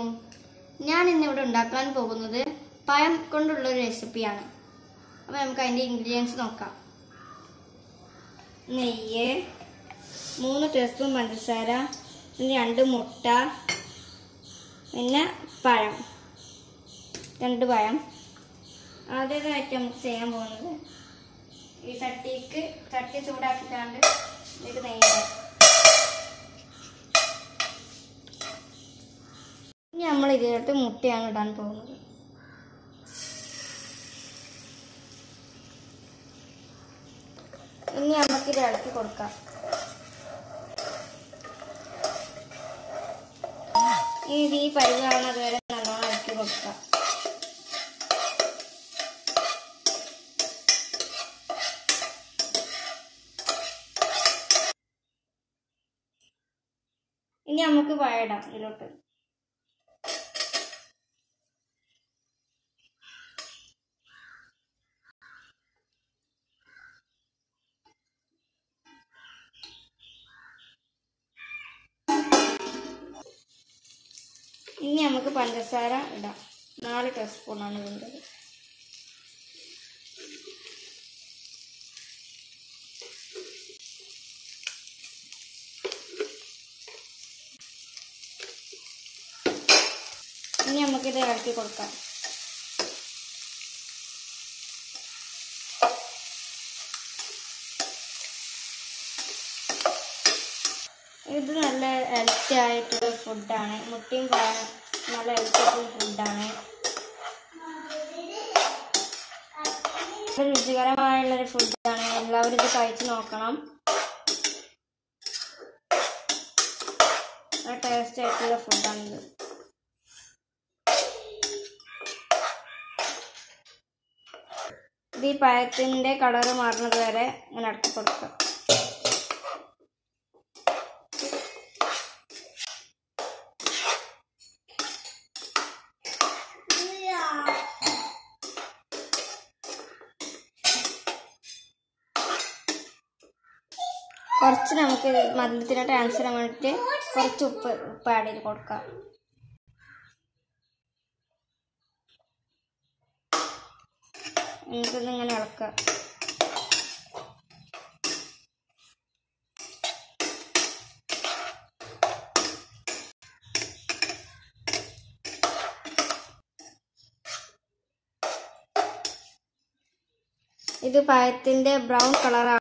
ഞാൻ ഇന്നിവിടെ ഉണ്ടാക്കാൻ പോകുന്നത് പഴം കൊണ്ടുള്ള ഒരു റെസിപ്പിയാണ് അപ്പോൾ നമുക്ക് അതിൻ്റെ ഇൻഗ്രീഡിയൻസ് നോക്കാം നെയ്യ് മൂന്ന് ടീസ്പൂൺ പഞ്ചസാര പിന്നെ രണ്ട് മുട്ട പിന്നെ പഴം രണ്ട് പഴം ആദ്യമായിട്ട് നമുക്ക് ചെയ്യാൻ പോകുന്നത് ഈ ചട്ടിക്ക് ചട്ടി ചൂടാക്കിയിട്ടാണ്ട് ഇതിലേക്ക് നെയ്യ് ഇനി നമ്മൾ ഇതിലോട്ട് മുട്ടയാണ് ഇടാൻ പോകുന്നത് ഇനി നമുക്ക് ഇത് ഇളക്കി കൊടുക്കാം ഇനി ഇത് ഈ പരിവാകുന്നത് വരെ നല്ലോണം ഇളക്കി കൊടുക്കാം ഇനി നമുക്ക് പഴയിടാം ഇതിലോട്ട് ഇനി നമുക്ക് പഞ്ചസാര ഇടാം നാല് ടീസ്പൂണാണ് വേണ്ടത് ഇനി നമുക്കിത് ഇളക്കി കൊടുക്കാം ഇത് നല്ല ഹെൽത്തി ആയിട്ടുള്ള ഫുഡാണ് മുട്ടയും പഴം നല്ല ഹെൽത്തി ആയിട്ടുള്ള ഫുഡാണ് രുചികരമായുള്ളൊരു ഫുഡാണ് എല്ലാവരും ഇത് കഴിച്ചു നോക്കണം ടേസ്റ്റ് ആയിട്ടുള്ള ഫുഡാണിത് ഇത് ഈ പഴത്തിൻ്റെ കളറ് മാറുന്നത് വരെ ഇങ്ങനെ ഇളക്കി കൊടുക്കുക കുറച്ച് നമുക്ക് മധുരത്തിനായിട്ട് ആൻസർ വേണ്ടിയിട്ട് കുറച്ച് ഉപ്പ് ഉപ്പ് ആഡ് ചെയ്ത് കൊടുക്കാം നമുക്കിന്ന് ഇങ്ങനെ ഇളക്കാം ഇത് പഴത്തിൻ്റെ ബ്രൗൺ കളർ